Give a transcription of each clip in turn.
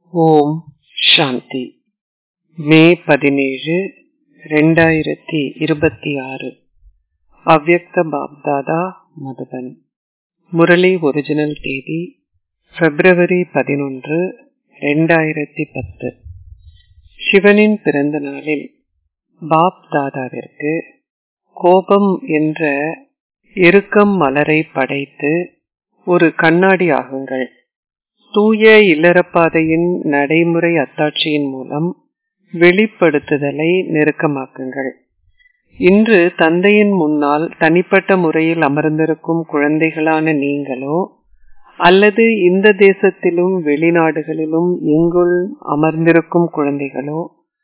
ஓம் சாந்தி மே பதினேழு ரெண்டாயிரத்தி இருபத்தி ஆறு அவ்யக்த பாப்தாதா மதுபன் முரளி ஒரிஜினல் தேதி பிப்ரவரி பதினொன்று ரெண்டாயிரத்தி பத்து சிவனின் பிறந்த நாளில் பாப் தாதாவிற்கு கோபம் என்ற எருக்கம் மலரை படைத்து ஒரு கண்ணாடி ஆகுங்கள் தூய இல்லறப்பாதையின் நடைமுறை அத்தாட்சியின் மூலம் வெளிப்படுத்துதலை நெருக்கமாக்குங்கள் இன்று தந்தையின் முன்னால் தனிப்பட்ட முறையில் அமர்ந்திருக்கும் குழந்தைகளான நீங்களோ அல்லது இந்த தேசத்திலும் வெளிநாடுகளிலும் எங்குள் அமர்ந்திருக்கும் குழந்தைகளோ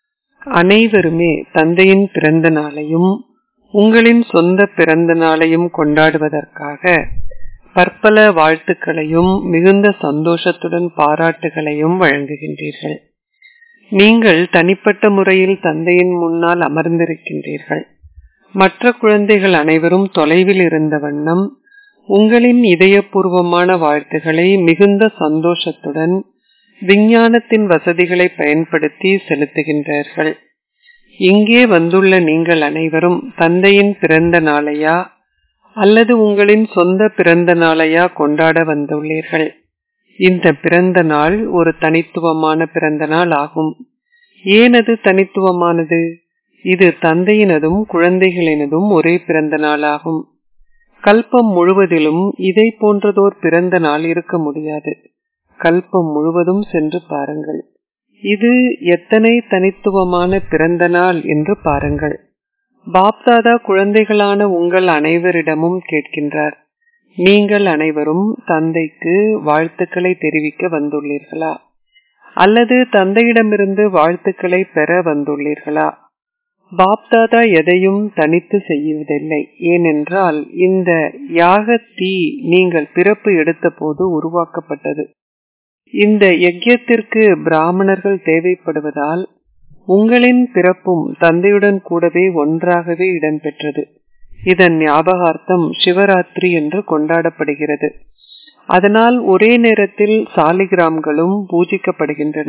அனைவருமே தந்தையின் பிறந்த நாளையும் உங்களின் சொந்த பிறந்த நாளையும் கொண்டாடுவதற்காக பற்பல வாழ்த்துக்களையும் மிகுந்த சந்தோஷத்துடன் பாராட்டுகளையும் வழங்குகின்றீர்கள் நீங்கள் தனிப்பட்ட முறையில் தந்தையின் முன்னால் அமர்ந்திருக்கின்றீர்கள் மற்ற குழந்தைகள் அனைவரும் தொலைவில் இருந்த வண்ணம் உங்களின் இதயபூர்வமான வாழ்த்துக்களை மிகுந்த சந்தோஷத்துடன் விஞ்ஞானத்தின் வசதிகளை பயன்படுத்தி செலுத்துகின்றார்கள் இங்கே வந்துள்ள நீங்கள் அனைவரும் தந்தையின் பிறந்த நாளையா அல்லது உங்களின் சொந்த பிறந்த நாளையா கொண்டாட வந்துள்ளீர்கள் இந்த பிறந்த நாள் ஒரு தனித்துவமான பிறந்த நாள் ஆகும் ஏனது தனித்துவமானது இது தந்தையினதும் குழந்தைகளினதும் ஒரே பிறந்த நாளாகும் கல்பம் முழுவதிலும் இதை போன்றதோர் பிறந்த நாள் இருக்க முடியாது கல்பம் முழுவதும் சென்று பாருங்கள் இது எத்தனை தனித்துவமான பிறந்த நாள் என்று பாருங்கள் பாப்தாதா குழந்தைகளான உங்கள் அனைவரிடமும் கேட்கின்றார் நீங்கள் அனைவரும் தந்தைக்கு வாழ்த்துக்களை தெரிவிக்க வந்துள்ளீர்களா அல்லது தந்தையிடமிருந்து வாழ்த்துக்களை பெற வந்துள்ளீர்களா பாப்தாதா எதையும் தனித்து செய்வதில்லை ஏனென்றால் இந்த யாக தீ நீங்கள் பிறப்பு எடுத்த போது உருவாக்கப்பட்டது இந்த யஜ்யத்திற்கு பிராமணர்கள் தேவைப்படுவதால் உங்களின் பிறப்பும் தந்தையுடன் கூடவே ஒன்றாகவே இடம்பெற்றது இதன் ஞாபகார்த்தம் சிவராத்திரி என்று கொண்டாடப்படுகிறது அதனால் ஒரே நேரத்தில் சாலிகிராம்களும் பூஜிக்கப்படுகின்றன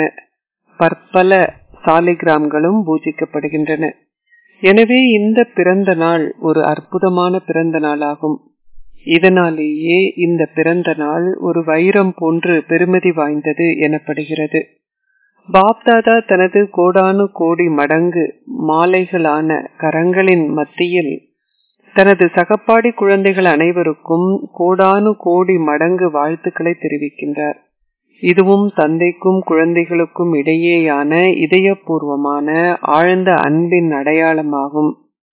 பற்பல சாலிகிராம்களும் பூஜிக்கப்படுகின்றன எனவே இந்த பிறந்த நாள் ஒரு அற்புதமான பிறந்த நாளாகும் இதனாலேயே இந்த பிறந்த நாள் ஒரு வைரம் போன்று பெருமதி வாய்ந்தது எனப்படுகிறது பாப்தாதா தனது கோடானு கோடி மடங்கு மாலைகளான கரங்களின் மத்தியில் தனது சகப்பாடி குழந்தைகள் அனைவருக்கும் கோடானு கோடி மடங்கு வாழ்த்துக்களை தெரிவிக்கின்றார் இதுவும் தந்தைக்கும் குழந்தைகளுக்கும் இடையேயான இதயபூர்வமான ஆழ்ந்த அன்பின் அடையாளமாகும்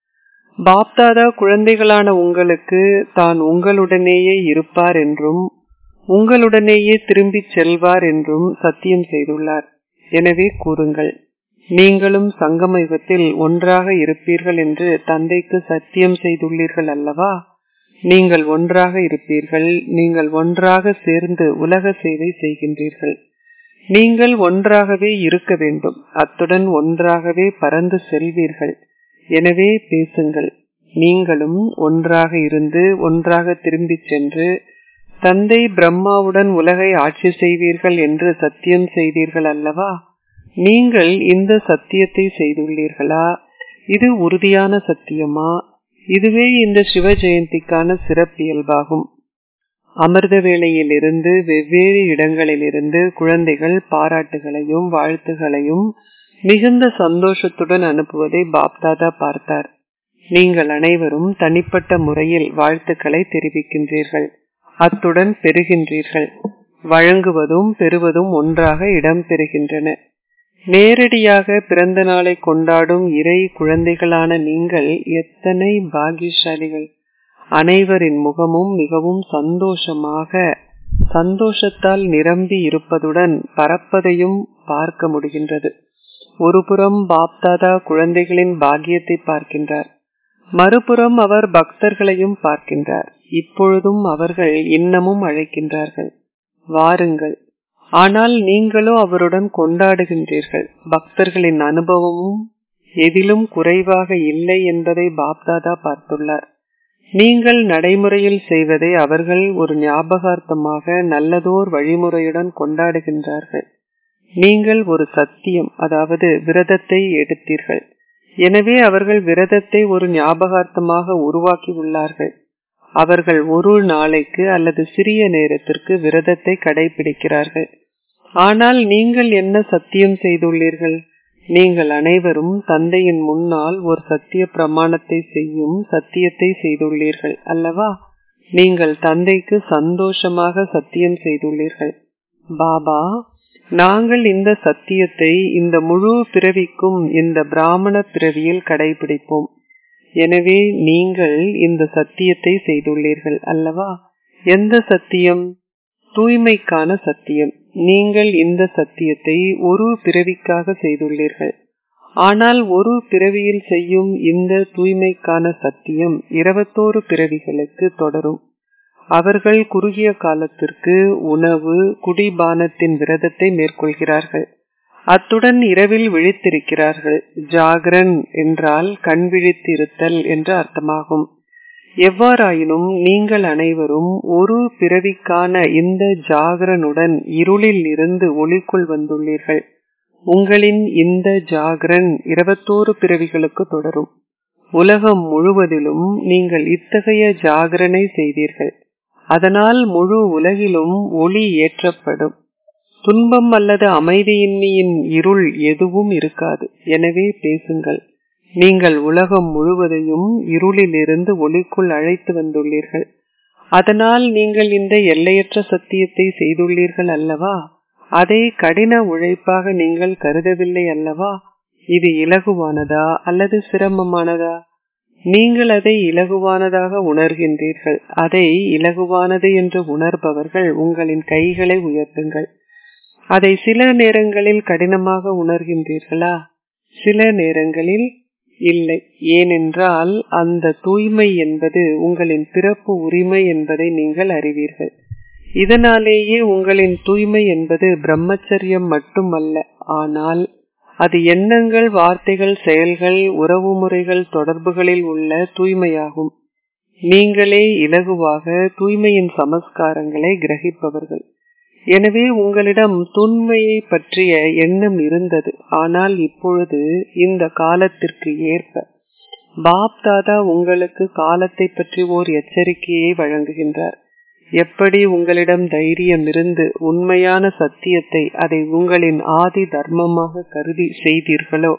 பாப்தாதா குழந்தைகளான உங்களுக்கு தான் உங்களுடனேயே இருப்பார் என்றும் உங்களுடனேயே திரும்பிச் செல்வார் என்றும் சத்தியம் செய்துள்ளார் எனவே கூறுங்கள் நீங்களும் சங்கம யுகத்தில் ஒன்றாக இருப்பீர்கள் என்று தந்தைக்கு சத்தியம் செய்துள்ளீர்கள் அல்லவா நீங்கள் ஒன்றாக இருப்பீர்கள் நீங்கள் ஒன்றாக சேர்ந்து உலக சேவை செய்கின்றீர்கள் நீங்கள் ஒன்றாகவே இருக்க வேண்டும் அத்துடன் ஒன்றாகவே பறந்து செல்வீர்கள் எனவே பேசுங்கள் நீங்களும் ஒன்றாக இருந்து ஒன்றாக திரும்பிச் சென்று தந்தை பிரம்மாவுடன் உலகை ஆட்சி செய்வீர்கள் என்று சத்தியம் செய்தீர்கள் அல்லவா நீங்கள் இந்த சத்தியத்தை செய்துள்ளீர்களா இது உறுதியான சத்தியமா இதுவே இந்த சிவ ஜெயந்திக்கான சிறப்பியல்பாகும் அமிர்த வேளையில் இருந்து வெவ்வேறு இடங்களிலிருந்து குழந்தைகள் பாராட்டுகளையும் வாழ்த்துகளையும் மிகுந்த சந்தோஷத்துடன் அனுப்புவதை பாப்தாதா பார்த்தார் நீங்கள் அனைவரும் தனிப்பட்ட முறையில் வாழ்த்துக்களை தெரிவிக்கின்றீர்கள் அத்துடன் பெறுகின்றீர்கள் வழங்குவதும் பெறுவதும் ஒன்றாக இடம் பெறுகின்றன நேரடியாக பிறந்த நாளை கொண்டாடும் இறை குழந்தைகளான நீங்கள் எத்தனை பாகியசாலிகள் அனைவரின் முகமும் மிகவும் சந்தோஷமாக சந்தோஷத்தால் நிரம்பி இருப்பதுடன் பறப்பதையும் பார்க்க முடிகின்றது ஒருபுறம் பாப்தாதா குழந்தைகளின் பாக்கியத்தை பார்க்கின்றார் மறுபுறம் அவர் பக்தர்களையும் பார்க்கின்றார் இப்பொழுதும் அவர்கள் இன்னமும் அழைக்கின்றார்கள் வாருங்கள் ஆனால் நீங்களோ அவருடன் கொண்டாடுகின்றீர்கள் பக்தர்களின் அனுபவமும் எதிலும் குறைவாக இல்லை என்பதை பாப்தாதா பார்த்துள்ளார் நீங்கள் நடைமுறையில் செய்வதை அவர்கள் ஒரு ஞாபகார்த்தமாக நல்லதோர் வழிமுறையுடன் கொண்டாடுகின்றார்கள் நீங்கள் ஒரு சத்தியம் அதாவது விரதத்தை எடுத்தீர்கள் எனவே அவர்கள் விரதத்தை ஒரு ஞாபகார்த்தமாக உருவாக்கி உள்ளார்கள் அவர்கள் ஒரு நாளைக்கு அல்லது சிறிய நேரத்திற்கு விரதத்தை கடைபிடிக்கிறார்கள் ஆனால் நீங்கள் என்ன சத்தியம் செய்துள்ளீர்கள் நீங்கள் அனைவரும் தந்தையின் முன்னால் ஒரு சத்திய பிரமாணத்தை செய்யும் சத்தியத்தை செய்துள்ளீர்கள் அல்லவா நீங்கள் தந்தைக்கு சந்தோஷமாக சத்தியம் செய்துள்ளீர்கள் பாபா நாங்கள் இந்த சத்தியத்தை இந்த முழு பிறவிக்கும் இந்த பிராமண பிறவியில் கடைபிடிப்போம் எனவே நீங்கள் இந்த சத்தியத்தை செய்துள்ளீர்கள் அல்லவா எந்த சத்தியம் தூய்மைக்கான சத்தியம் நீங்கள் இந்த சத்தியத்தை ஒரு பிறவிக்காக செய்துள்ளீர்கள் ஆனால் ஒரு பிறவியில் செய்யும் இந்த தூய்மைக்கான சத்தியம் இருபத்தோரு பிறவிகளுக்கு தொடரும் அவர்கள் குறுகிய காலத்திற்கு உணவு குடிபானத்தின் விரதத்தை மேற்கொள்கிறார்கள் அத்துடன் இரவில் விழித்திருக்கிறார்கள் ஜாகரன் என்றால் கண் விழித்திருத்தல் என்று அர்த்தமாகும் எவ்வாறாயினும் நீங்கள் அனைவரும் ஒரு பிறவிக்கான இந்த ஜாகரனுடன் இருளில் இருந்து ஒளிக்குள் வந்துள்ளீர்கள் உங்களின் இந்த ஜாகரன் இருபத்தோரு பிறவிகளுக்கு தொடரும் உலகம் முழுவதிலும் நீங்கள் இத்தகைய ஜாகரனை செய்தீர்கள் அதனால் முழு உலகிலும் ஒளி ஏற்றப்படும் துன்பம் அல்லது அமைதியின்மையின் இருள் எதுவும் இருக்காது எனவே பேசுங்கள் நீங்கள் உலகம் முழுவதையும் இருளிலிருந்து ஒளிக்குள் அழைத்து வந்துள்ளீர்கள் அதனால் நீங்கள் இந்த எல்லையற்ற சத்தியத்தை செய்துள்ளீர்கள் அல்லவா அதை கடின உழைப்பாக நீங்கள் கருதவில்லை அல்லவா இது இலகுவானதா அல்லது சிரமமானதா நீங்கள் அதை இலகுவானதாக உணர்கின்றீர்கள் அதை இலகுவானது என்று உணர்பவர்கள் உங்களின் கைகளை உயர்த்துங்கள் அதை சில நேரங்களில் கடினமாக உணர்கின்றீர்களா சில நேரங்களில் இல்லை ஏனென்றால் அந்த தூய்மை என்பது உங்களின் பிறப்பு உரிமை என்பதை நீங்கள் அறிவீர்கள் இதனாலேயே உங்களின் தூய்மை என்பது பிரம்மச்சரியம் மட்டுமல்ல ஆனால் அது எண்ணங்கள் வார்த்தைகள் செயல்கள் உறவு முறைகள் தொடர்புகளில் உள்ள தூய்மையாகும் நீங்களே இலகுவாக தூய்மையின் சமஸ்காரங்களை கிரகிப்பவர்கள் எனவே உங்களிடம் தூய்மையை பற்றிய எண்ணம் இருந்தது ஆனால் இப்பொழுது இந்த காலத்திற்கு ஏற்ப பாப் தாதா உங்களுக்கு காலத்தை பற்றி ஓர் எச்சரிக்கையை வழங்குகின்றார் எப்படி உங்களிடம் தைரியம் இருந்து உண்மையான சத்தியத்தை அதை உங்களின் ஆதி தர்மமாக கருதி செய்தீர்களோ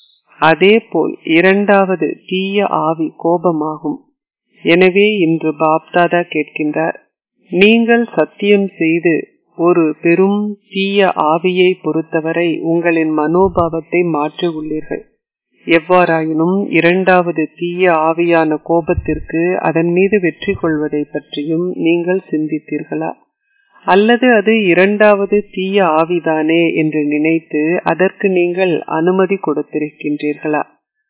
அதே போல் இரண்டாவது தீய ஆவி கோபமாகும் எனவே இன்று பாப்தாதா கேட்கின்றார் நீங்கள் சத்தியம் செய்து ஒரு பெரும் தீய ஆவியை பொறுத்தவரை உங்களின் மனோபாவத்தை மாற்றி உள்ளீர்கள் எவ்வாறாயினும் இரண்டாவது தீய ஆவியான கோபத்திற்கு அதன் மீது வெற்றி கொள்வதை பற்றியும் நீங்கள் சிந்தித்தீர்களா அல்லது அது இரண்டாவது தீய ஆவிதானே என்று நினைத்து அதற்கு நீங்கள் அனுமதி கொடுத்திருக்கின்றீர்களா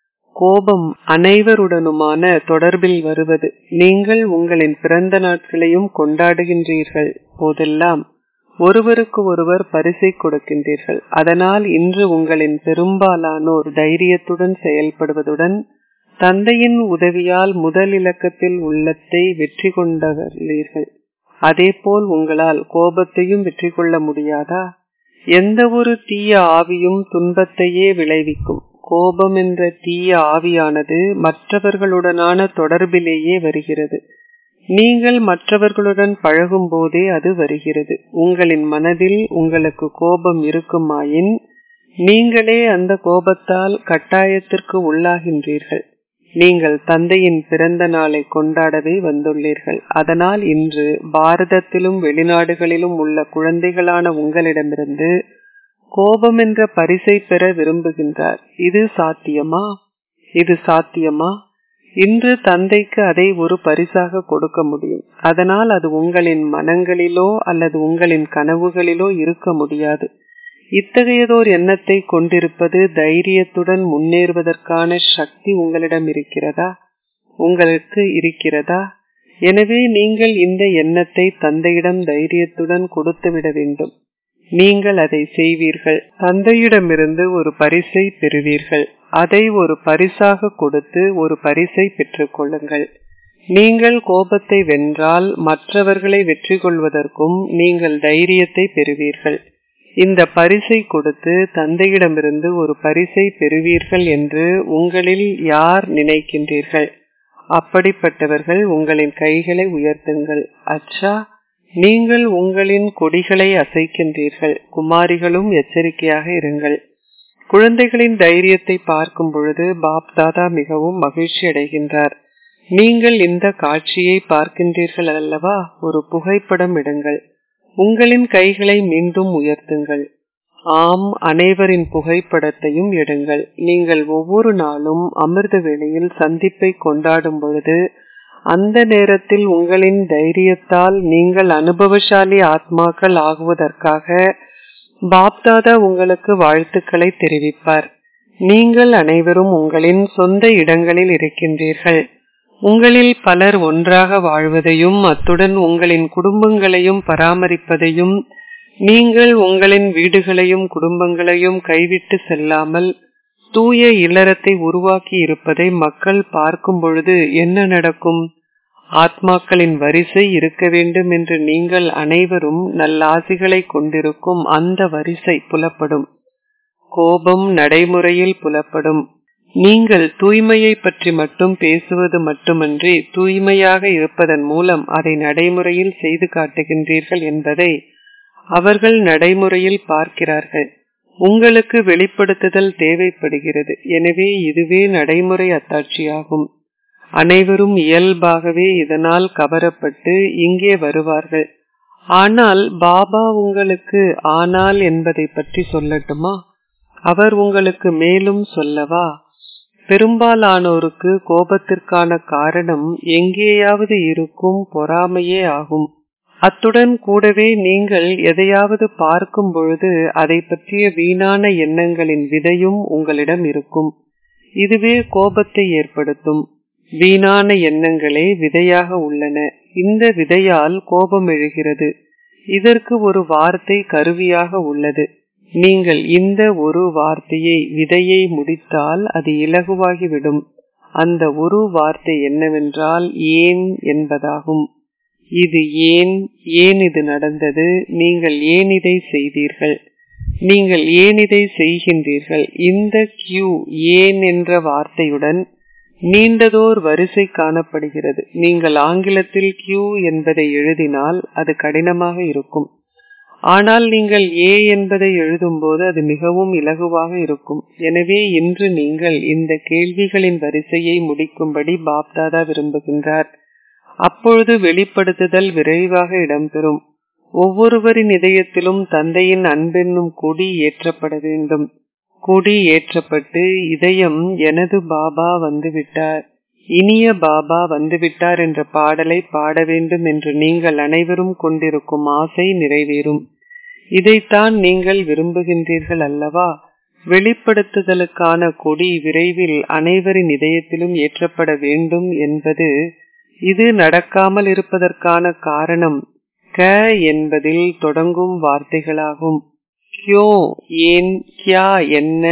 கோபம் அனைவருடனுமான தொடர்பில் வருவது நீங்கள் உங்களின் பிறந்த நாட்களையும் கொண்டாடுகின்றீர்கள் போதெல்லாம் ஒருவருக்கு ஒருவர் பரிசை கொடுக்கின்றீர்கள் அதனால் இன்று உங்களின் பெரும்பாலானோர் தைரியத்துடன் செயல்படுவதுடன் தந்தையின் உதவியால் முதல் இலக்கத்தில் உள்ளத்தை வெற்றி கொண்டவர்களீர்கள் அதேபோல் உங்களால் கோபத்தையும் வெற்றி கொள்ள முடியாதா எந்த ஒரு தீய ஆவியும் துன்பத்தையே விளைவிக்கும் கோபம் என்ற தீய ஆவியானது மற்றவர்களுடனான தொடர்பிலேயே வருகிறது நீங்கள் மற்றவர்களுடன் பழகும் போதே அது வருகிறது உங்களின் மனதில் உங்களுக்கு கோபம் இருக்குமாயின் நீங்களே அந்த கோபத்தால் கட்டாயத்திற்கு உள்ளாகின்றீர்கள் நீங்கள் தந்தையின் பிறந்த நாளை கொண்டாடவே வந்துள்ளீர்கள் அதனால் இன்று பாரதத்திலும் வெளிநாடுகளிலும் உள்ள குழந்தைகளான உங்களிடமிருந்து கோபம் என்ற பரிசை பெற விரும்புகின்றார் இது சாத்தியமா இது சாத்தியமா இன்று தந்தைக்கு அதை ஒரு பரிசாக கொடுக்க முடியும் அதனால் அது உங்களின் மனங்களிலோ அல்லது உங்களின் கனவுகளிலோ இருக்க முடியாது இத்தகையதோர் எண்ணத்தை கொண்டிருப்பது தைரியத்துடன் முன்னேறுவதற்கான சக்தி உங்களிடம் இருக்கிறதா உங்களுக்கு இருக்கிறதா எனவே நீங்கள் இந்த எண்ணத்தை தந்தையிடம் தைரியத்துடன் கொடுத்துவிட வேண்டும் நீங்கள் அதை செய்வீர்கள் தந்தையிடமிருந்து ஒரு பரிசை பெறுவீர்கள் அதை ஒரு பரிசாக கொடுத்து ஒரு பரிசை பெற்றுக் கொள்ளுங்கள் நீங்கள் கோபத்தை வென்றால் மற்றவர்களை வெற்றி கொள்வதற்கும் நீங்கள் தைரியத்தை பெறுவீர்கள் இந்த பரிசை கொடுத்து தந்தையிடமிருந்து ஒரு பரிசை பெறுவீர்கள் என்று உங்களில் யார் நினைக்கின்றீர்கள் அப்படிப்பட்டவர்கள் உங்களின் கைகளை உயர்த்துங்கள் அச்சா நீங்கள் உங்களின் கொடிகளை அசைக்கின்றீர்கள் குமாரிகளும் எச்சரிக்கையாக இருங்கள் குழந்தைகளின் தைரியத்தை பார்க்கும் பொழுது பாப் தாதா மிகவும் மகிழ்ச்சி அடைகின்றார் நீங்கள் இந்த காட்சியை பார்க்கின்றீர்கள் அல்லவா ஒரு புகைப்படம் எடுங்கள் உங்களின் கைகளை மீண்டும் உயர்த்துங்கள் ஆம் அனைவரின் புகைப்படத்தையும் எடுங்கள் நீங்கள் ஒவ்வொரு நாளும் அமிர்த வேளையில் சந்திப்பை கொண்டாடும் பொழுது அந்த நேரத்தில் உங்களின் தைரியத்தால் நீங்கள் அனுபவசாலி ஆத்மாக்கள் ஆகுவதற்காக பாப்தாதா உங்களுக்கு வாழ்த்துக்களை தெரிவிப்பார் நீங்கள் அனைவரும் உங்களின் சொந்த இடங்களில் இருக்கின்றீர்கள் உங்களில் பலர் ஒன்றாக வாழ்வதையும் அத்துடன் உங்களின் குடும்பங்களையும் பராமரிப்பதையும் நீங்கள் உங்களின் வீடுகளையும் குடும்பங்களையும் கைவிட்டு செல்லாமல் தூய இல்லறத்தை உருவாக்கி இருப்பதை மக்கள் பார்க்கும் பொழுது என்ன நடக்கும் ஆத்மாக்களின் வரிசை இருக்க வேண்டும் என்று நீங்கள் அனைவரும் நல்லாசிகளை கொண்டிருக்கும் அந்த வரிசை புலப்படும் கோபம் நடைமுறையில் புலப்படும் நீங்கள் தூய்மையை பற்றி மட்டும் பேசுவது மட்டுமன்றி தூய்மையாக இருப்பதன் மூலம் அதை நடைமுறையில் செய்து காட்டுகின்றீர்கள் என்பதை அவர்கள் நடைமுறையில் பார்க்கிறார்கள் உங்களுக்கு வெளிப்படுத்துதல் தேவைப்படுகிறது எனவே இதுவே நடைமுறை அத்தாட்சியாகும் அனைவரும் இயல்பாகவே இதனால் கவரப்பட்டு இங்கே வருவார்கள் ஆனால் பாபா உங்களுக்கு ஆனால் என்பதை பற்றி சொல்லட்டுமா அவர் உங்களுக்கு மேலும் சொல்லவா பெரும்பாலானோருக்கு கோபத்திற்கான காரணம் எங்கேயாவது இருக்கும் பொறாமையே ஆகும் அத்துடன் கூடவே நீங்கள் எதையாவது பார்க்கும் பொழுது அதை பற்றிய வீணான எண்ணங்களின் விதையும் உங்களிடம் இருக்கும் இதுவே கோபத்தை ஏற்படுத்தும் வீணான எண்ணங்களே விதையாக உள்ளன இந்த விதையால் கோபம் எழுகிறது இதற்கு ஒரு வார்த்தை கருவியாக உள்ளது நீங்கள் இந்த ஒரு வார்த்தையை விதையை முடித்தால் அது இலகுவாகிவிடும் அந்த ஒரு வார்த்தை என்னவென்றால் ஏன் என்பதாகும் இது ஏன் ஏன் இது நடந்தது நீங்கள் ஏன் இதை செய்தீர்கள் நீங்கள் ஏன் இதை செய்கின்றீர்கள் இந்த கியூ ஏன் என்ற வார்த்தையுடன் நீண்டதோர் வரிசை காணப்படுகிறது நீங்கள் ஆங்கிலத்தில் கியூ என்பதை எழுதினால் அது கடினமாக இருக்கும் ஆனால் நீங்கள் ஏ என்பதை எழுதும்போது அது மிகவும் இலகுவாக இருக்கும் எனவே இன்று நீங்கள் இந்த கேள்விகளின் வரிசையை முடிக்கும்படி பாப்தாதா விரும்புகின்றார் அப்பொழுது வெளிப்படுத்துதல் விரைவாக இடம்பெறும் ஒவ்வொருவரின் இதயத்திலும் தந்தையின் அன்பென்னும் கொடி ஏற்றப்பட வேண்டும் கொடி ஏற்றப்பட்டு இதயம் எனது பாபா வந்துவிட்டார் இனிய பாபா வந்துவிட்டார் என்ற பாடலை பாட வேண்டும் என்று நீங்கள் அனைவரும் கொண்டிருக்கும் ஆசை நிறைவேறும் இதைத்தான் நீங்கள் விரும்புகின்றீர்கள் அல்லவா வெளிப்படுத்துதலுக்கான கொடி விரைவில் அனைவரின் இதயத்திலும் ஏற்றப்பட வேண்டும் என்பது இது நடக்காமல் இருப்பதற்கான காரணம் க என்பதில் தொடங்கும் வார்த்தைகளாகும் கியோ ஏன் கியா என்ன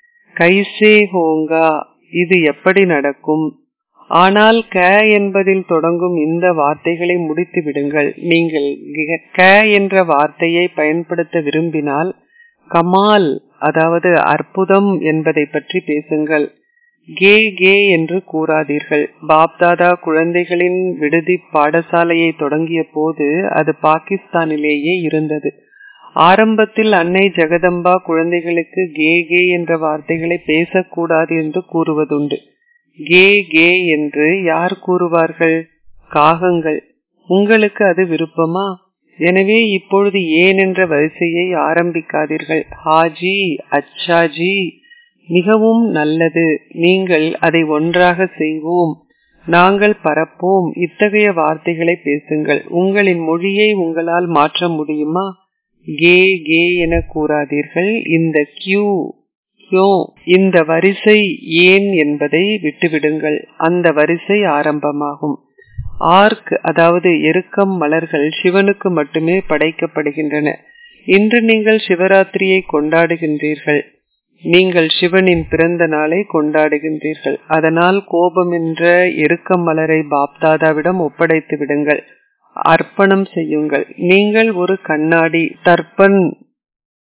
கைசே ஹோங்கா இது எப்படி நடக்கும் ஆனால் க என்பதில் தொடங்கும் இந்த வார்த்தைகளை முடித்து விடுங்கள் நீங்கள் க என்ற வார்த்தையை பயன்படுத்த விரும்பினால் கமால் அதாவது அற்புதம் என்பதை பற்றி பேசுங்கள் கே கே என்று கூறாதீர்கள் பாப்தாதா குழந்தைகளின் விடுதி பாடசாலையை தொடங்கிய போது அது பாகிஸ்தானிலேயே இருந்தது ஆரம்பத்தில் அன்னை ஜெகதம்பா குழந்தைகளுக்கு கே கே என்ற வார்த்தைகளை பேசக்கூடாது என்று கூறுவதுண்டு கே கே என்று யார் கூறுவார்கள் காகங்கள் உங்களுக்கு அது விருப்பமா எனவே இப்பொழுது ஏன் என்ற வரிசையை ஆரம்பிக்காதீர்கள் ஹாஜி அச்சாஜி மிகவும் நல்லது நீங்கள் அதை ஒன்றாக செய்வோம் நாங்கள் பரப்போம் இத்தகைய வார்த்தைகளை பேசுங்கள் உங்களின் மொழியை உங்களால் மாற்ற முடியுமா கே கே என கூறாதீர்கள் இந்த கியூ கியோ இந்த வரிசை ஏன் என்பதை விட்டுவிடுங்கள் அந்த வரிசை ஆரம்பமாகும் ஆர்க் அதாவது எருக்கம் மலர்கள் சிவனுக்கு மட்டுமே படைக்கப்படுகின்றன இன்று நீங்கள் சிவராத்திரியை கொண்டாடுகின்றீர்கள் நீங்கள் சிவனின் பிறந்த நாளை கொண்டாடுகின்றீர்கள் அதனால் கோபம் என்ற எருக்கம் மலரை பாப்தாதாவிடம் ஒப்படைத்து விடுங்கள் அர்ப்பணம் செய்யுங்கள் நீங்கள் ஒரு கண்ணாடி தர்ப்பன்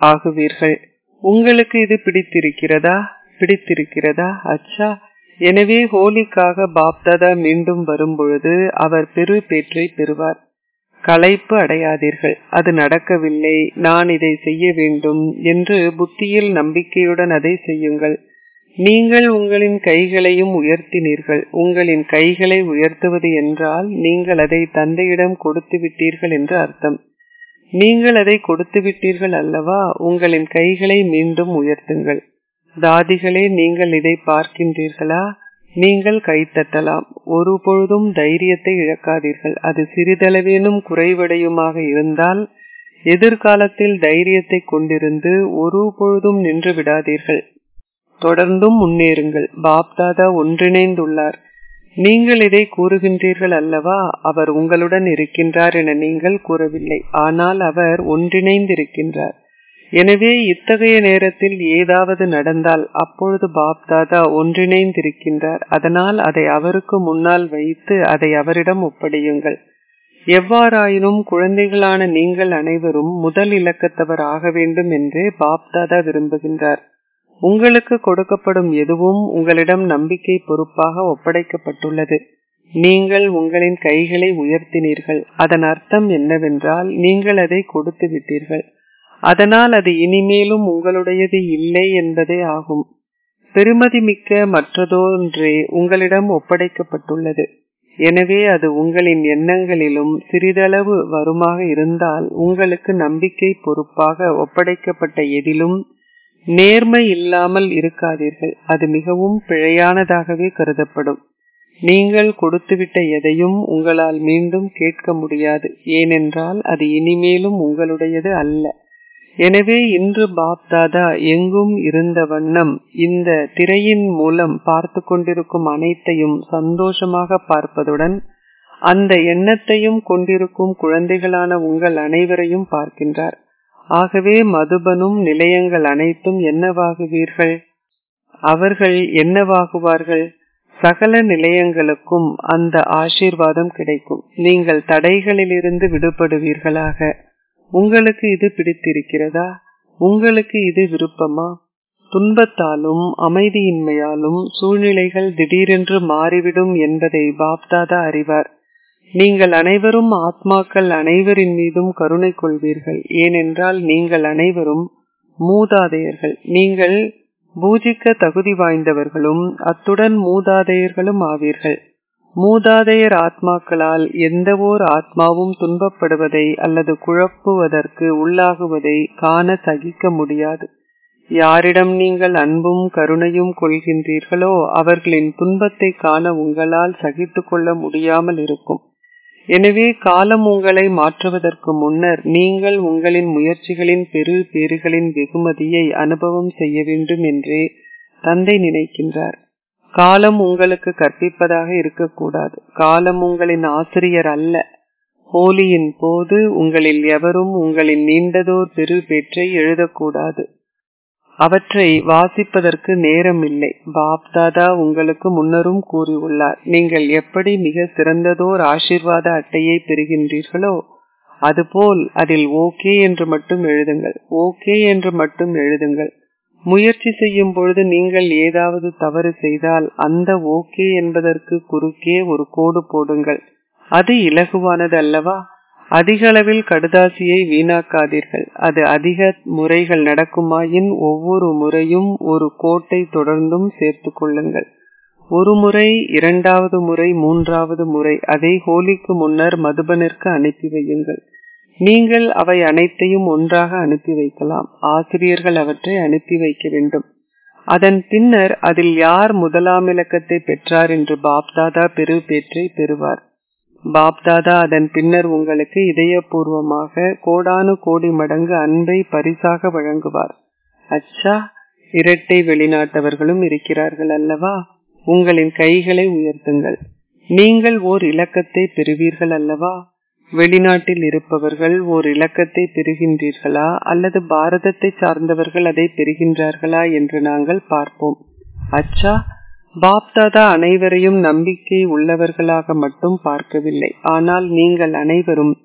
ஆகுவீர்கள் உங்களுக்கு இது பிடித்திருக்கிறதா பிடித்திருக்கிறதா அச்சா எனவே ஹோலிக்காக பாப்தாதா மீண்டும் வரும்பொழுது அவர் பெரு பேற்றை பெறுவார் களைப்பு அடையாதீர்கள் அது நடக்கவில்லை நான் இதை செய்ய வேண்டும் என்று புத்தியில் நம்பிக்கையுடன் அதை செய்யுங்கள் நீங்கள் உங்களின் கைகளையும் உயர்த்தினீர்கள் உங்களின் கைகளை உயர்த்துவது என்றால் நீங்கள் அதை தந்தையிடம் கொடுத்து விட்டீர்கள் என்று அர்த்தம் நீங்கள் அதை கொடுத்து விட்டீர்கள் அல்லவா உங்களின் கைகளை மீண்டும் உயர்த்துங்கள் தாதிகளே நீங்கள் இதை பார்க்கின்றீர்களா நீங்கள் கைத்தட்டலாம் ஒரு பொழுதும் தைரியத்தை இழக்காதீர்கள் அது சிறிதளவேனும் குறைவடையுமாக இருந்தால் எதிர்காலத்தில் தைரியத்தை கொண்டிருந்து ஒரு பொழுதும் நின்று விடாதீர்கள் தொடர்ந்தும் முன்னேறுங்கள் பாப்தாதா ஒன்றிணைந்துள்ளார் நீங்கள் இதை கூறுகின்றீர்கள் அல்லவா அவர் உங்களுடன் இருக்கின்றார் என நீங்கள் கூறவில்லை ஆனால் அவர் ஒன்றிணைந்திருக்கின்றார் எனவே இத்தகைய நேரத்தில் ஏதாவது நடந்தால் அப்பொழுது பாப்தாதா ஒன்றிணைந்திருக்கின்றார் அதனால் அதை அவருக்கு முன்னால் வைத்து அதை அவரிடம் ஒப்படையுங்கள் எவ்வாறாயினும் குழந்தைகளான நீங்கள் அனைவரும் முதல் இலக்கத்தவர் ஆக வேண்டும் என்றே பாப்தாதா விரும்புகின்றார் உங்களுக்கு கொடுக்கப்படும் எதுவும் உங்களிடம் நம்பிக்கை பொறுப்பாக ஒப்படைக்கப்பட்டுள்ளது நீங்கள் உங்களின் கைகளை உயர்த்தினீர்கள் அதன் அர்த்தம் என்னவென்றால் நீங்கள் அதை கொடுத்து விட்டீர்கள் அதனால் அது இனிமேலும் உங்களுடையது இல்லை என்பதே ஆகும் பெருமதிமிக்க மற்றதொன்றே உங்களிடம் ஒப்படைக்கப்பட்டுள்ளது எனவே அது உங்களின் எண்ணங்களிலும் சிறிதளவு வருமாக இருந்தால் உங்களுக்கு நம்பிக்கை பொறுப்பாக ஒப்படைக்கப்பட்ட எதிலும் நேர்மை இல்லாமல் இருக்காதீர்கள் அது மிகவும் பிழையானதாகவே கருதப்படும் நீங்கள் கொடுத்துவிட்ட எதையும் உங்களால் மீண்டும் கேட்க முடியாது ஏனென்றால் அது இனிமேலும் உங்களுடையது அல்ல எனவே இன்று பாப்தாதா எங்கும் இருந்த வண்ணம் இந்த திரையின் மூலம் பார்த்து கொண்டிருக்கும் அனைத்தையும் சந்தோஷமாக பார்ப்பதுடன் அந்த எண்ணத்தையும் கொண்டிருக்கும் குழந்தைகளான உங்கள் அனைவரையும் பார்க்கின்றார் ஆகவே மதுபனும் நிலையங்கள் அனைத்தும் என்னவாகுவீர்கள் அவர்கள் என்னவாகுவார்கள் சகல நிலையங்களுக்கும் அந்த ஆசீர்வாதம் கிடைக்கும் நீங்கள் தடைகளிலிருந்து விடுபடுவீர்களாக உங்களுக்கு இது பிடித்திருக்கிறதா உங்களுக்கு இது விருப்பமா துன்பத்தாலும் அமைதியின்மையாலும் சூழ்நிலைகள் திடீரென்று மாறிவிடும் என்பதை பாப்தாதா அறிவார் நீங்கள் அனைவரும் ஆத்மாக்கள் அனைவரின் மீதும் கருணை கொள்வீர்கள் ஏனென்றால் நீங்கள் அனைவரும் மூதாதையர்கள் நீங்கள் பூஜிக்க தகுதி வாய்ந்தவர்களும் அத்துடன் மூதாதையர்களும் ஆவீர்கள் மூதாதையர் ஆத்மாக்களால் எந்த ஓர் ஆத்மாவும் துன்பப்படுவதை அல்லது குழப்புவதற்கு உள்ளாகுவதை காண சகிக்க முடியாது யாரிடம் நீங்கள் அன்பும் கருணையும் கொள்கின்றீர்களோ அவர்களின் துன்பத்தை காண உங்களால் சகித்து கொள்ள முடியாமல் இருக்கும் எனவே காலம் உங்களை மாற்றுவதற்கு முன்னர் நீங்கள் உங்களின் முயற்சிகளின் பெரு பேறுகளின் வெகுமதியை அனுபவம் செய்ய வேண்டும் என்றே தந்தை நினைக்கின்றார் காலம் உங்களுக்கு கற்பிப்பதாக இருக்கக்கூடாது காலம் உங்களின் ஆசிரியர் அல்ல ஹோலியின் போது உங்களில் எவரும் உங்களின் நீண்டதோர் பெரு பெற்றை எழுதக்கூடாது அவற்றை வாசிப்பதற்கு நேரம் இல்லை பாப்தாதா உங்களுக்கு முன்னரும் கூறியுள்ளார் நீங்கள் எப்படி மிக சிறந்ததோர் ஆசிர்வாத அட்டையை பெறுகின்றீர்களோ அதுபோல் அதில் ஓகே என்று மட்டும் எழுதுங்கள் ஓகே என்று மட்டும் எழுதுங்கள் முயற்சி செய்யும் பொழுது நீங்கள் ஏதாவது தவறு செய்தால் அந்த ஓகே என்பதற்கு குறுக்கே ஒரு கோடு போடுங்கள் அது இலகுவானது அல்லவா அதிக அளவில் கடுதாசியை வீணாக்காதீர்கள் அது அதிக முறைகள் நடக்குமாயின் ஒவ்வொரு முறையும் ஒரு கோட்டை தொடர்ந்தும் சேர்த்து கொள்ளுங்கள் ஒரு முறை இரண்டாவது முறை மூன்றாவது முறை அதை ஹோலிக்கு முன்னர் மதுபனிற்கு அனுப்பி வையுங்கள் நீங்கள் அவை அனைத்தையும் ஒன்றாக அனுப்பி வைக்கலாம் ஆசிரியர்கள் அவற்றை அனுப்பி வைக்க வேண்டும் அதன் பின்னர் அதில் யார் முதலாம் இலக்கத்தை பெற்றார் என்று பாப்தாதா பெரு பேற்றை பெறுவார் பாப்தாதா அதன் பின்னர் உங்களுக்கு இதயபூர்வமாக கோடானு கோடி மடங்கு அன்பை பரிசாக வழங்குவார் அச்சா இரட்டை வெளிநாட்டவர்களும் இருக்கிறார்கள் அல்லவா உங்களின் கைகளை உயர்த்துங்கள் நீங்கள் ஓர் இலக்கத்தை பெறுவீர்கள் அல்லவா வெளிநாட்டில் இருப்பவர்கள் ஓர் இலக்கத்தை பெறுகின்றீர்களா அல்லது பாரதத்தை சார்ந்தவர்கள் அதை பெறுகின்றார்களா என்று நாங்கள் பார்ப்போம் அச்சா பாப்தாதா அனைவரையும் நம்பிக்கை உள்ளவர்களாக மட்டும் பார்க்கவில்லை ஆனால் நீங்கள் அனைவரும்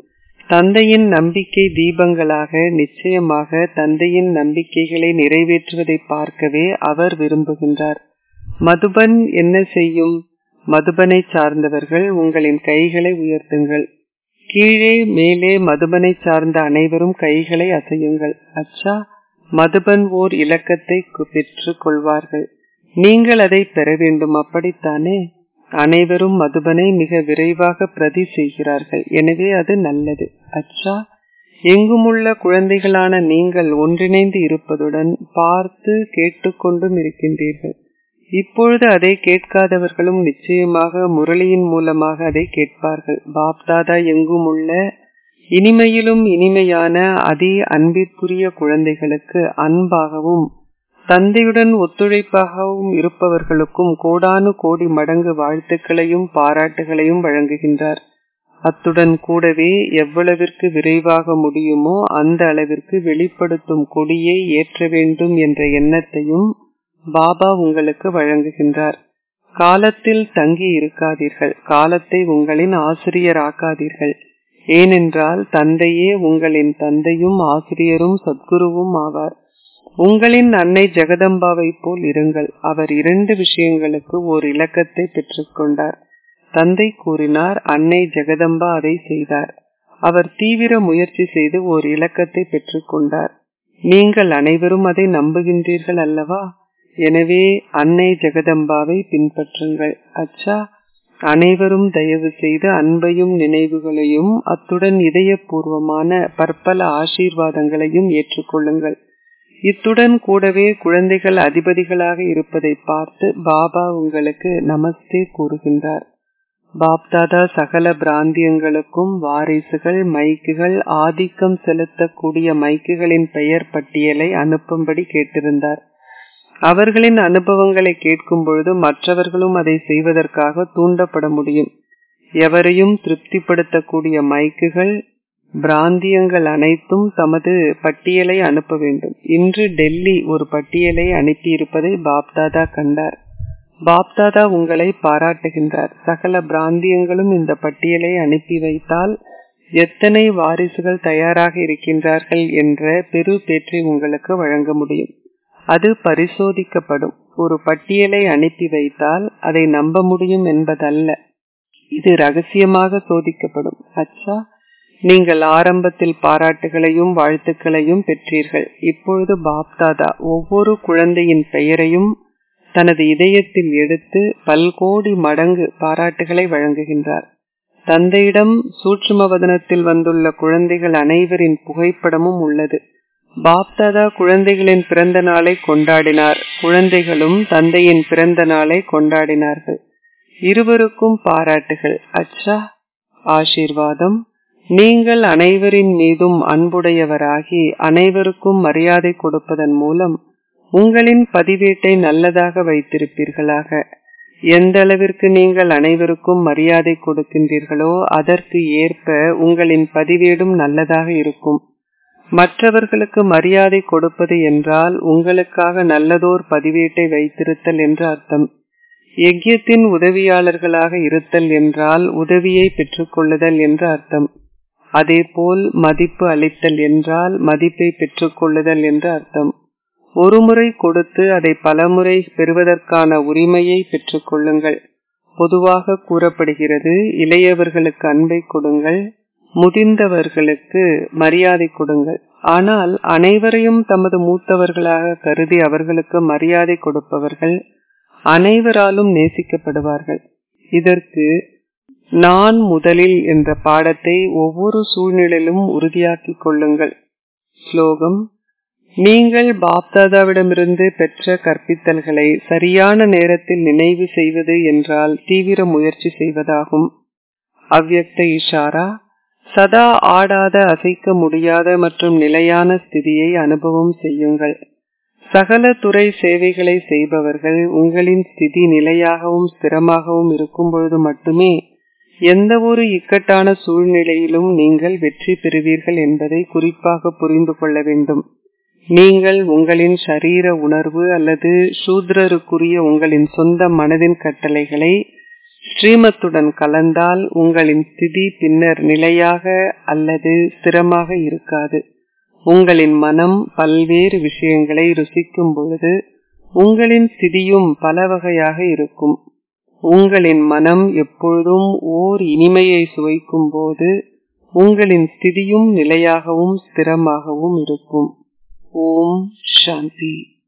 தந்தையின் நம்பிக்கை தீபங்களாக நிச்சயமாக தந்தையின் நம்பிக்கைகளை நிறைவேற்றுவதை பார்க்கவே அவர் விரும்புகின்றார் மதுபன் என்ன செய்யும் மதுபனை சார்ந்தவர்கள் உங்களின் கைகளை உயர்த்துங்கள் கீழே மேலே மதுபனை சார்ந்த அனைவரும் கைகளை அசையுங்கள் அச்சா மதுபன் ஓர் இலக்கத்தை பெற்று கொள்வார்கள் நீங்கள் அதை பெற வேண்டும் அப்படித்தானே அனைவரும் மதுபனை மிக விரைவாக பிரதி செய்கிறார்கள் எனவே அது நல்லது அச்சா எங்குமுள்ள குழந்தைகளான நீங்கள் ஒன்றிணைந்து இருப்பதுடன் பார்த்து கேட்டுக்கொண்டும் இருக்கின்றீர்கள் இப்பொழுது அதை கேட்காதவர்களும் நிச்சயமாக முரளியின் மூலமாக அதை கேட்பார்கள் பாப்தாதா எங்கும் உள்ள இனிமையிலும் இனிமையான அதி அன்பிற்குரிய குழந்தைகளுக்கு அன்பாகவும் தந்தையுடன் ஒத்துழைப்பாகவும் இருப்பவர்களுக்கும் கோடானு கோடி மடங்கு வாழ்த்துக்களையும் பாராட்டுகளையும் வழங்குகின்றார் அத்துடன் கூடவே எவ்வளவிற்கு விரைவாக முடியுமோ அந்த அளவிற்கு வெளிப்படுத்தும் கொடியை ஏற்ற வேண்டும் என்ற எண்ணத்தையும் பாபா உங்களுக்கு வழங்குகின்றார் காலத்தில் தங்கி இருக்காதீர்கள் காலத்தை உங்களின் ஆசிரியராக்காதீர்கள் ஏனென்றால் தந்தையே உங்களின் தந்தையும் ஆசிரியரும் சத்குருவும் ஆவார் உங்களின் அன்னை ஜெகதம்பாவை போல் இருங்கள் அவர் இரண்டு விஷயங்களுக்கு ஓர் இலக்கத்தை பெற்றுக்கொண்டார் தந்தை கூறினார் அன்னை ஜெகதம்பா அதை செய்தார் அவர் தீவிர முயற்சி செய்து ஓர் இலக்கத்தை பெற்றுக்கொண்டார் நீங்கள் அனைவரும் அதை நம்புகின்றீர்கள் அல்லவா எனவே அன்னை ஜெகதம்பாவை பின்பற்றுங்கள் அச்சா அனைவரும் தயவு செய்து அன்பையும் நினைவுகளையும் அத்துடன் இதயபூர்வமான பற்பல ஆசீர்வாதங்களையும் ஏற்றுக்கொள்ளுங்கள் இத்துடன் கூடவே குழந்தைகள் அதிபதிகளாக இருப்பதை பார்த்து பாபா உங்களுக்கு நமஸ்தே கூறுகின்றார் பாப்தாதா சகல பிராந்தியங்களுக்கும் வாரிசுகள் மைக்குகள் ஆதிக்கம் செலுத்தக்கூடிய மைக்குகளின் பெயர் பட்டியலை அனுப்பும்படி கேட்டிருந்தார் அவர்களின் அனுபவங்களை கேட்கும் பொழுது மற்றவர்களும் அதை செய்வதற்காக தூண்டப்பட முடியும் எவரையும் திருப்திப்படுத்தக்கூடிய மைக்குகள் பிராந்தியங்கள் அனைத்தும் தமது பட்டியலை அனுப்ப வேண்டும் இன்று டெல்லி ஒரு பட்டியலை அனுப்பியிருப்பதை பாப்தாதா கண்டார் பாப்தாதா உங்களை பாராட்டுகின்றார் சகல பிராந்தியங்களும் இந்த பட்டியலை அனுப்பி வைத்தால் எத்தனை வாரிசுகள் தயாராக இருக்கின்றார்கள் என்ற பெரு பேற்றை உங்களுக்கு வழங்க முடியும் அது பரிசோதிக்கப்படும் ஒரு பட்டியலை அனுப்பி வைத்தால் அதை நம்ப முடியும் என்பதல்ல இது ரகசியமாக சோதிக்கப்படும் அச்சா நீங்கள் ஆரம்பத்தில் பாராட்டுகளையும் வாழ்த்துக்களையும் பெற்றீர்கள் இப்பொழுது பாப்தாதா ஒவ்வொரு குழந்தையின் பெயரையும் தனது இதயத்தில் எடுத்து பல்கோடி மடங்கு பாராட்டுகளை வழங்குகின்றார் தந்தையிடம் சூட்சுமவதனத்தில் வந்துள்ள குழந்தைகள் அனைவரின் புகைப்படமும் உள்ளது பாப்தாதா குழந்தைகளின் பிறந்த நாளை கொண்டாடினார் குழந்தைகளும் தந்தையின் பிறந்த நாளை கொண்டாடினார்கள் இருவருக்கும் பாராட்டுகள் அச்சா ஆசீர்வாதம் நீங்கள் அனைவரின் மீதும் அன்புடையவராகி அனைவருக்கும் மரியாதை கொடுப்பதன் மூலம் உங்களின் பதிவேட்டை நல்லதாக வைத்திருப்பீர்களாக எந்த அளவிற்கு நீங்கள் அனைவருக்கும் மரியாதை கொடுக்கின்றீர்களோ அதற்கு ஏற்ப உங்களின் பதிவேடும் நல்லதாக இருக்கும் மற்றவர்களுக்கு மரியாதை கொடுப்பது என்றால் உங்களுக்காக நல்லதோர் பதிவேட்டை வைத்திருத்தல் என்று அர்த்தம் யஜ்யத்தின் உதவியாளர்களாக இருத்தல் என்றால் உதவியை பெற்றுக்கொள்ளுதல் என்று அர்த்தம் அதேபோல் மதிப்பு அளித்தல் என்றால் மதிப்பை பெற்றுக்கொள்ளுதல் என்று அர்த்தம் ஒருமுறை கொடுத்து அதை பலமுறை பெறுவதற்கான உரிமையை பெற்றுக்கொள்ளுங்கள் பொதுவாக கூறப்படுகிறது இளையவர்களுக்கு அன்பை கொடுங்கள் முதிர்ந்தவர்களுக்கு மரியாதை கொடுங்கள் ஆனால் அனைவரையும் தமது மூத்தவர்களாக கருதி அவர்களுக்கு மரியாதை கொடுப்பவர்கள் அனைவராலும் நேசிக்கப்படுவார்கள் இதற்கு நான் முதலில் என்ற பாடத்தை ஒவ்வொரு சூழ்நிலையிலும் உறுதியாக்கிக் கொள்ளுங்கள் ஸ்லோகம் நீங்கள் பாப்தாதாவிடமிருந்து பெற்ற கற்பித்தல்களை சரியான நேரத்தில் நினைவு செய்வது என்றால் தீவிர முயற்சி செய்வதாகும் அவ்யக்த இஷாரா சதா ஆடாத அசைக்க முடியாத மற்றும் நிலையான ஸ்திதியை அனுபவம் செய்யுங்கள் சகல துறை சேவைகளை செய்பவர்கள் உங்களின் ஸ்திதி நிலையாகவும் ஸ்திரமாகவும் இருக்கும் பொழுது மட்டுமே எந்த ஒரு இக்கட்டான சூழ்நிலையிலும் நீங்கள் வெற்றி பெறுவீர்கள் என்பதை குறிப்பாக புரிந்து கொள்ள வேண்டும் நீங்கள் உங்களின் சரீர உணர்வு அல்லது சூத்ரருக்குரிய உங்களின் சொந்த மனதின் கட்டளைகளை ஸ்ரீமத்துடன் கலந்தால் உங்களின் ஸ்திதி பின்னர் நிலையாக அல்லது ஸ்திரமாக இருக்காது உங்களின் மனம் பல்வேறு விஷயங்களை ருசிக்கும் பொழுது உங்களின் ஸ்திதியும் பல வகையாக இருக்கும் உங்களின் மனம் எப்பொழுதும் ஓர் இனிமையை சுவைக்கும் போது உங்களின் ஸ்திதியும் நிலையாகவும் ஸ்திரமாகவும் இருக்கும் ஓம் சாந்தி